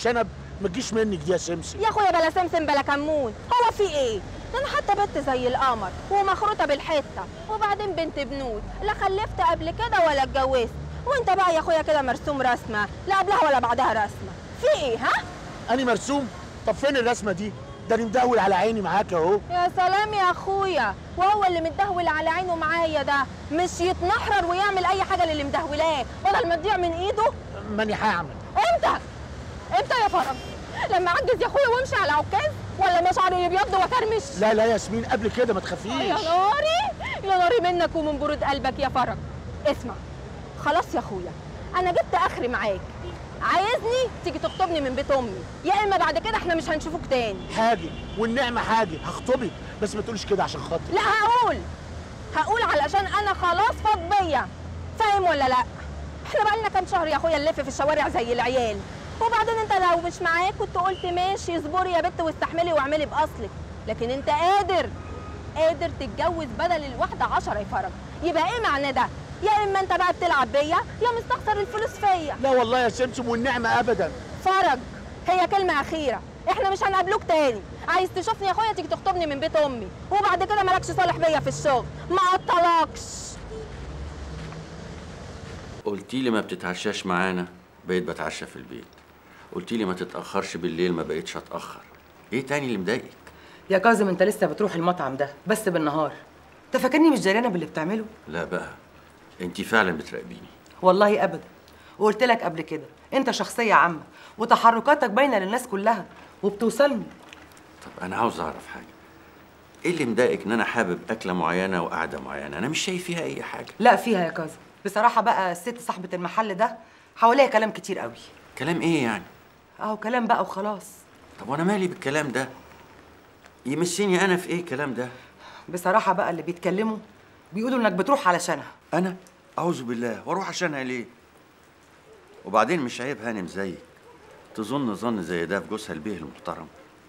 شنب ما تجيش منك دي يا سمسم يا اخويا بلا سمسم بلا كمون هو في ايه ده انا حتى بنت زي القمر ومخروطه بالحته وبعدين بنت بنود لا خلفت قبل كده ولا اتجوزت وانت بقى يا اخويا كده مرسوم رسمه لا قبلها ولا بعدها رسمه في ايه ها انا مرسوم طب فين الرسمه دي ده انا مدول على عيني معاك اهو يا سلام يا اخويا وهو اللي متدهول على عينه معايا ده مش يتنحرر ويعمل اي حاجه للي مدهولاه بدل ما تضيع من ايده ماني هعمل امتى امتى يا فرج لما اعجز يا اخويا وامشي على عكاز ولا مشعري يبيض وكرمش لا لا ياسمين قبل كده ما يا تخافيش ناري يا ناري منك ومن برود قلبك يا فرج اسمع خلاص يا اخويا انا جبت اخري معاك عايزني تيجي تخطبني من بيت امي يا اما بعد كده احنا مش هنشوفوك تاني حاجه والنعمه حاجه هخطبك بس ما تقولش كده عشان خاطري لا هقول هقول علشان انا خلاص فاض بيا فاهم ولا لا احنا بقالنا كام شهر يا اخويا نلف في الشوارع زي العيال وبعدين انت لو مش معاك كنت قلت ماشي اصبري يا بت واستحملي واعملي باصلك لكن انت قادر قادر تتجوز بدل الواحده عشرة يا فرج يبقى ايه معنى ده يا اما انت بقى بتلعب بيا يا مستخسر الفلوس فيا لا والله يا سمسم والنعمه ابدا فرج هي كلمة أخيرة احنا مش هنقابلوك تاني عايز تشوفني يا اخويا تيجي تخطبني من بيت امي وبعد كده مالكش صالح بيا في الشغل ما قطلكش قلتي لي ما بتتعشاش معانا بقيت بتعشى في البيت قلتي لي ما تتاخرش بالليل ما بقيتش اتاخر ايه تاني اللي مضايقك يا كاظم انت لسه بتروح المطعم ده بس بالنهار انت فاكرني مش جريانه باللي بتعمله لا بقى انت فعلا بتراقبيني والله ابدا وقلت لك قبل كده انت شخصيه عامه وتحركاتك باينه للناس كلها وبتوصلني طب انا عاوز اعرف حاجه ايه اللي مضايقك ان انا حابب اكله معينه وقعده معينه انا مش شايف فيها اي حاجه لا فيها يا كاظم بصراحه بقى الست صاحبه المحل ده حواليها كلام كتير قوي كلام ايه يعني اهو كلام بقى وخلاص طب وانا مالي بالكلام ده يمسني انا في ايه الكلام ده بصراحه بقى اللي بيتكلموا بيقولوا انك بتروح علشانها انا اعوذ بالله واروح عشانها ليه وبعدين مش عيب هانم زيك تظن ظن زي ده في جوزها البيه المحترم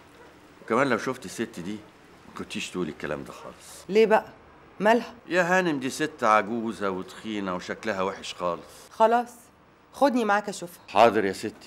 وكمان لو شفت الست دي ما كنتيش تقولي الكلام ده خالص ليه بقى مالها يا هانم دي ست عجوزه وتخينه وشكلها وحش خالص خلاص خدني معاك اشوفها حاضر يا ستي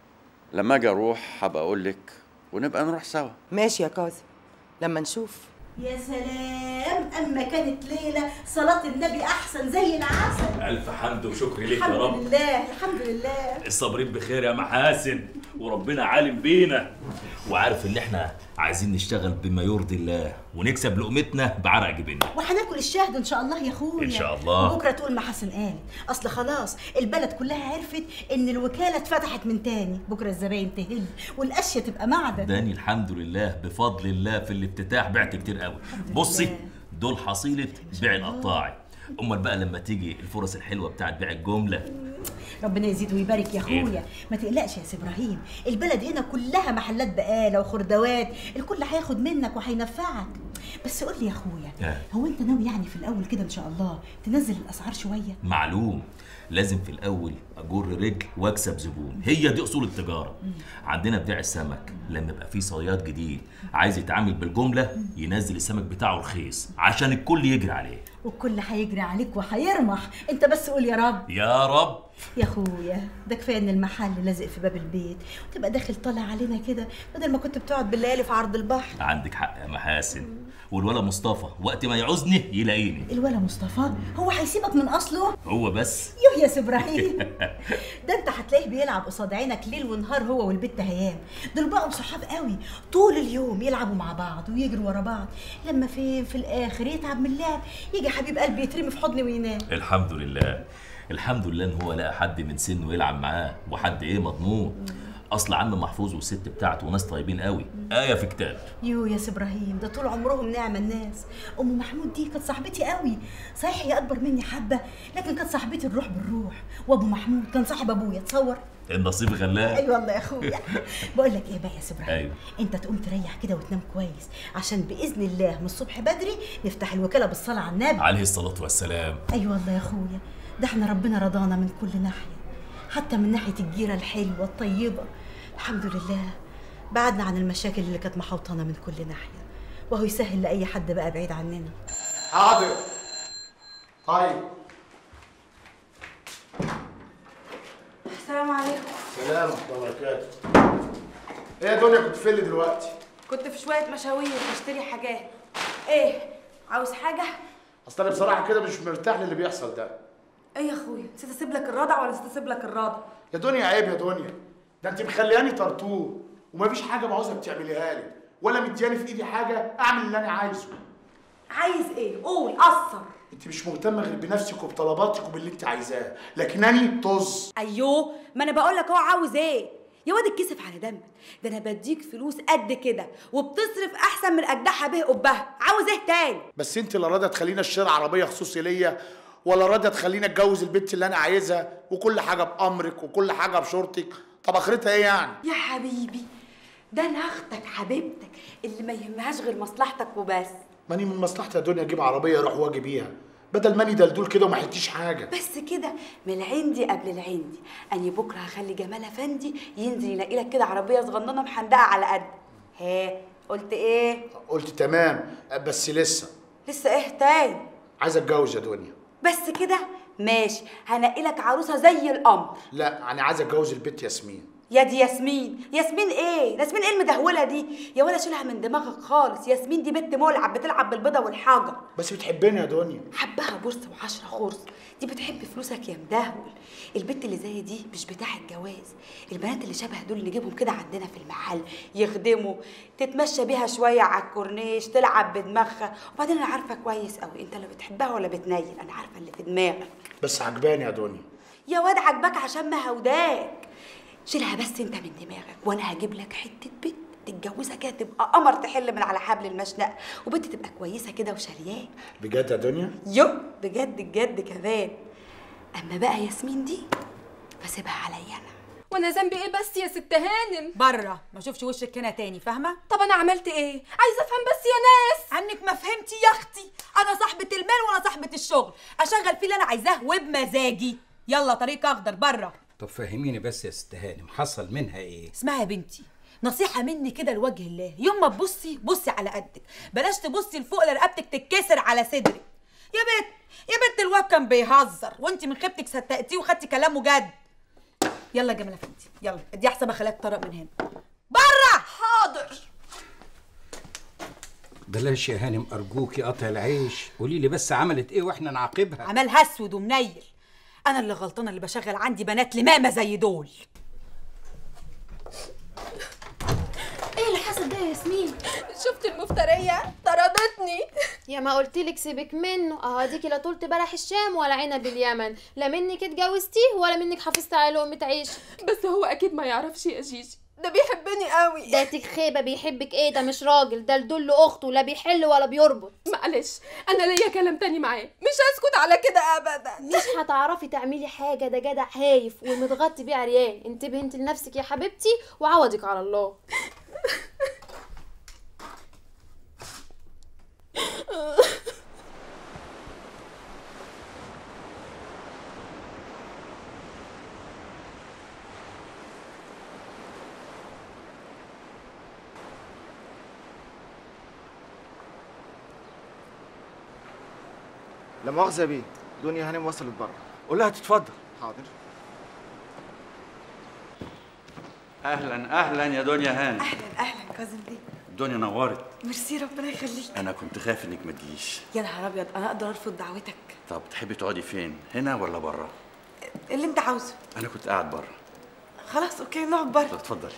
لما اجي اروح هبقى اقول لك ونبقى نروح سوا ماشي يا كاظم لما نشوف يا سلام اما كانت ليله صلاه النبي احسن زي العسل ألف حمد وشكر ليك يا الحمد رب لله الحمد لله الصابرين بخير يا محاسن وربنا عالم بينا وعارف ان احنا عايزين نشتغل بما يرضي الله ونكسب لقمتنا بعرق جبيننا وهناكل الشهد ان شاء الله يا اخويا إن شاء الله. وبكره تقول ما حسن قال اصل خلاص البلد كلها عرفت ان الوكاله اتفتحت من تاني بكره الزباين تهل والاشياء تبقى معدن داني الحمد لله بفضل الله في الافتتاح بعت كتير قوي بصي لله. دول حصيله بيع القطاعي امال بقى لما تيجي الفرص الحلوه بتاعت بيع الجمله ربنا يزيد ويبارك يا اخويا ما تقلقش يا سي ابراهيم البلد هنا كلها محلات بقاله وخردوات الكل هياخد منك وهينفعك بس قول لي يا اخويا آه. هو انت ناوي يعني في الاول كده ان شاء الله تنزل الاسعار شويه معلوم لازم في الاول اجر رجل واكسب زبون هي دي اصول التجاره عندنا بيع السمك لما يبقى في صياد جديد عايز يتعامل بالجمله ينزل السمك بتاعه رخيص عشان الكل يجري عليه والكل هيجري عليك وهيرمح انت بس قول يا رب يا رب يا اخويا ده كفايه ان المحل لازق في باب البيت وتبقى داخل طالع علينا كده بدل ما كنت بتقعد بالليالي في عرض البحر عندك حق يا محاسن والولا مصطفى وقت ما يعوزني يلاقيني الولا مصطفى هو هيسيبك من اصله هو بس يوه يا سي ابراهيم ده انت هتلاقيه بيلعب قصاد عينك ليل ونهار هو والبت هيام دول بقوا صحاب قوي طول اليوم يلعبوا مع بعض ويجروا ورا بعض لما فين في الاخر يتعب من اللعب يجي حبيب قلبي يترمي في حضني وينام الحمد لله الحمد لله ان هو لقى حد من سنه يلعب معاه وحد ايه مضمون اصل عم محفوظ والست بتاعته ناس طيبين قوي ايه في كتاب يو يا سي ابراهيم ده طول عمرهم نعمة الناس ام محمود دي كانت صاحبتي قوي صحيح هي اكبر مني حبه لكن كانت صاحبتي الروح بالروح وابو محمود كان صاحب ابويا تصور النصيب غلاب اي والله يا اخويا بقول لك ايه بقى يا سي ابراهيم أيوة. انت تقوم تريح كده وتنام كويس عشان باذن الله من الصبح بدري نفتح الوكاله بالصلاه على النبي عليه الصلاه والسلام اي أيوة والله يا اخويا ده احنا ربنا رضانا من كل ناحيه حتى من ناحيه الجيره الحلوه الطيبه الحمد لله بعدنا عن المشاكل اللي كانت محوطانا من كل ناحيه وهو يسهل لاي حد بقى بعيد عننا حاضر طيب السلام عليكم سلام ورحمه الله وبركاته ايه يا دنيا كنت فين دلوقتي كنت في شوية مشاوير بشتري حاجات ايه عاوز حاجة؟ اصل انا بصراحه كده مش مرتاح للي بيحصل ده ايه يا اخويا نسيت اسيب لك الرضع ولا نسيت اسيب لك الرضع؟ يا دنيا عيب يا دنيا ده انت مخلياني طرطور ومفيش حاجه بعوزك تعمليها لي ولا مدياني في ايدي حاجه اعمل اللي انا عايزه عايز ايه؟ قول قصر انت مش مهتمه غير بنفسك وبطلباتك وباللي انت عايزاه لكنني طز ايوه ما انا بقول لك هو عاوز ايه؟ يا واد اتكسف على دمك ده انا بديك فلوس قد كده وبتصرف احسن من اجدعها به قبها عاوز ايه تاني؟ بس انت لا راضيه تخليني اشتري عربيه خصوصي ليا ولا راضيه تخليني اتجوز البنت اللي انا عايزها وكل حاجه بامرك وكل حاجه بشرطك طب اخرتها ايه يعني يا حبيبي ده انا اختك حبيبتك اللي ما يهمهاش غير مصلحتك وبس ماني من مصلحتي يا دنيا اجيب عربيه اروح واجي بيها بدل ماني دلدول كده وما حلتيش حاجه بس كده من العندي قبل العندي اني بكره هخلي جمال افندي ينزل يلاقي لك كده عربيه صغننه محندقه على قد ها قلت ايه قلت تمام بس لسه لسه ايه تاني عايز اتجوز يا دنيا بس كده ماشي هنقي لك عروسه زي القمر لا انا عايز اتجوز البنت ياسمين يا دي ياسمين ياسمين ايه ياسمين ايه المدهوله دي يا ولا شيلها من دماغك خالص ياسمين دي بنت ملعب بتلعب بالبيضه والحجر بس بتحبني يا دنيا حبها بورس وعشرة خرص دي بتحب فلوسك يا مدهول البنت اللي زي دي مش بتاعة جواز البنات اللي شبه دول نجيبهم كده عندنا في المحل يخدموا تتمشى بيها شوية على الكورنيش تلعب بدماغها وبعدين انا عارفة كويس قوي انت لا بتحبها ولا بتنيل انا عارفة اللي في دماغك بس عجباني يا دنيا يا واد عجبك عشان ما هوداك شيلها بس انت من دماغك وانا هجيب لك حتة بنت تتجوزها كده تبقى قمر تحل من على حبل المشنقة وبنت تبقى كويسة كده وشارياك بجد يا دنيا يو بجد بجد كمان اما بقى ياسمين دي فسيبها عليا انا وانا ذنبي ايه بس يا ست هانم بره ما اشوفش وشك هنا تاني فاهمه طب انا عملت ايه عايزه افهم بس يا ناس عنك ما فهمتي يا اختي انا صاحبه المال وانا صاحبه الشغل اشغل فيه اللي انا عايزاه وبمزاجي يلا طريق اخضر بره طب فهميني بس يا ست هانم حصل منها ايه اسمعي يا بنتي نصيحة مني كده لوجه الله يوم ما تبصي بصي على قدك بلاش تبصي لفوق لرقبتك تتكسر على صدرك يا بنت يا بنت الواد كان بيهزر وانت من خيبتك صدقتيه وخدتي كلامه جد يلا يا جمال افندي يلا ادي احسن خلاك طرق من هنا بره حاضر بلاش يا هانم ارجوكي قطع العيش قولي لي بس عملت ايه واحنا نعاقبها عملها اسود ومنيل انا اللي غلطانه اللي بشغل عندي بنات لمامه زي دول ايه اللي حصل ده يا ياسمين شفت المفتريه طردتني يا ما قلتلك سيبك منه اهو اديكي لا طولت بلح الشام ولا عنب اليمن لا منك اتجوزتيه ولا منك حافظت على لقمه عيش بس هو اكيد ما يعرفش يا جيجي ده بيحبني قوي ده خيبه بيحبك ايه ده مش راجل ده لدل اخته لا بيحل ولا بيربط معلش انا ليا كلام تاني معاه مش هسكت على كده ابدا مش هتعرفي تعملي حاجه ده جدع هايف ومتغطي بيه عريان انتبهي انت لنفسك يا حبيبتي وعوضك على الله لا مؤاخذة يا بيه دنيا هانم وصلت بره قول لها تتفضل حاضر اهلا اهلا يا دنيا هانم اهلا اهلا كاظم بيه الدنيا نورت ميرسي ربنا يخليك انا كنت خايف انك ما تجيش يا نهار ابيض انا اقدر ارفض دعوتك طب تحبي تقعدي فين هنا ولا بره اللي انت عاوزه انا كنت قاعد بره خلاص اوكي نقعد بره طب اتفضلي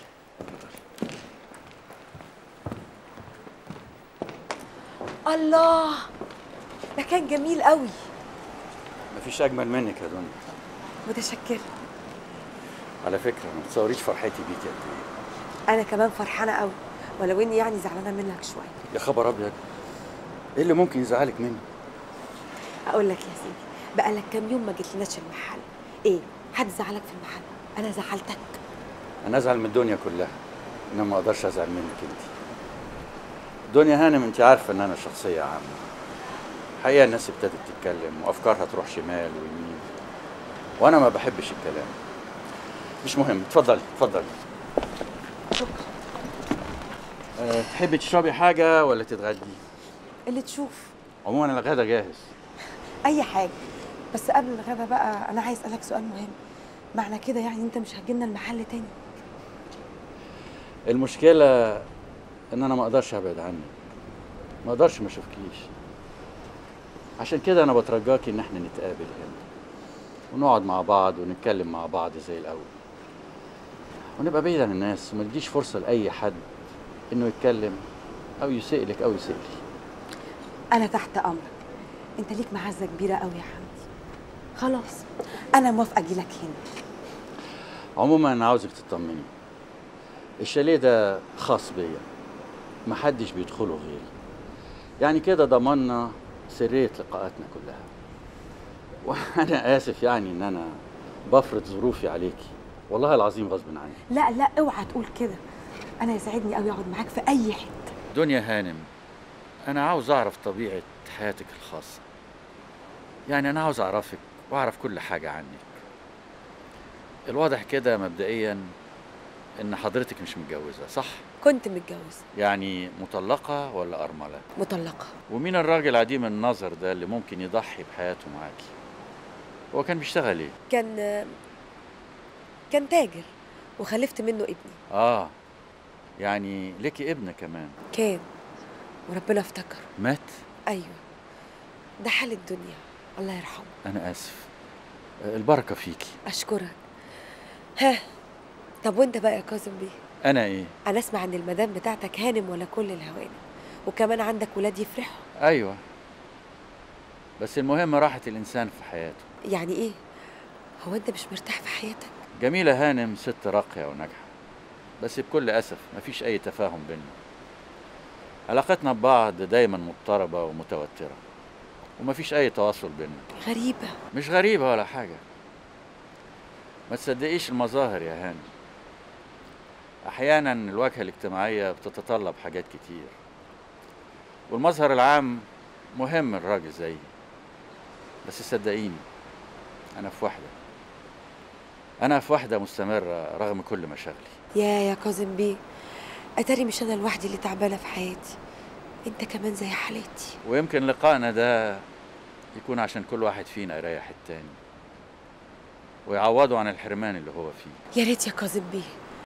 الله مكان جميل قوي مفيش اجمل منك يا دنيا متشكره على فكره ما تصوريش فرحتي بيكي قد ايه انا كمان فرحانه قوي ولو اني يعني زعلانه منك شويه يا خبر ابيض ايه اللي ممكن يزعلك مني اقول لك يا سيدي بقالك كام يوم ما جيتلناش المحل ايه حد زعلك في المحل انا زعلتك انا ازعل من الدنيا كلها انما ما اقدرش ازعل منك انت دنيا هانم انت عارفه ان انا شخصيه عامه الحقيقه الناس ابتدت تتكلم وافكارها تروح شمال ويمين وانا ما بحبش الكلام مش مهم اتفضلي اتفضلي أه تحبي تشربي حاجه ولا تتغدي اللي تشوف عموما الغدا جاهز اي حاجه بس قبل الغدا بقى انا عايز اسالك سؤال مهم معنى كده يعني انت مش هتجيلنا المحل تاني المشكلة إن أنا ما أقدرش أبعد عنك ما أقدرش ما أشوفكيش عشان كده أنا بترجاكي إن إحنا نتقابل هنا ونقعد مع بعض ونتكلم مع بعض زي الأول ونبقى بعيد عن الناس وما نديش فرصة لأي حد إنه يتكلم أو يسألك أو يسألي انا تحت امرك انت ليك معزه كبيره قوي يا حمدي خلاص انا موافقه اجيلك هنا عموما أنا عاوزك تطمني الشاليه ده خاص بيا محدش بيدخله غيري يعني كده ضمنا سرية لقاءاتنا كلها وأنا آسف يعني إن أنا بفرض ظروفي عليكي والله العظيم غصب عني لا لا اوعى تقول كده انا يسعدني قوي اقعد معاك في اي حته دنيا هانم أنا عاوز أعرف طبيعة حياتك الخاصة يعني أنا عاوز أعرفك وأعرف كل حاجة عنك الواضح كده مبدئيا إن حضرتك مش متجوزة صح؟ كنت متجوزه يعني مطلقة ولا أرملة؟ مطلقه ومين الراجل عديم النظر ده اللي ممكن يضحي بحياته معاكي؟ هو كان بيشتغل ايه؟ كان كان تاجر وخلفت منه ابني اه يعني ليكي ابن كمان كان وربنا افتكره مات؟ ايوه ده حال الدنيا الله يرحمه انا اسف البركة فيكي اشكرك ها طب وانت بقى يا كاظم بيه انا ايه؟ انا اسمع ان المدام بتاعتك هانم ولا كل الهوانم وكمان عندك ولاد يفرحوا ايوه بس المهم راحة الانسان في حياته يعني ايه هو انت مش مرتاح في حياتك جميلة هانم ست راقية وناجحة بس بكل أسف مفيش أي تفاهم بينا علاقتنا ببعض دايما مضطربة ومتوترة ومفيش أي تواصل بينا غريبه مش غريبة ولا حاجة ما تصدقيش المظاهر يا هاني أحيانا الواجهة الاجتماعية بتتطلب حاجات كتير والمظهر العام مهم الراجل زيي بس صدقيني أنا في وحدة أنا في وحدة مستمرة رغم كل مشاغلي يا يا كاظم بيه اتاري مش انا لوحدي اللي تعبانه في حياتي انت كمان زي حالتي ويمكن لقائنا ده يكون عشان كل واحد فينا يريح التاني ويعوضه عن الحرمان اللي هو فيه يا ريت يا كاظم بيه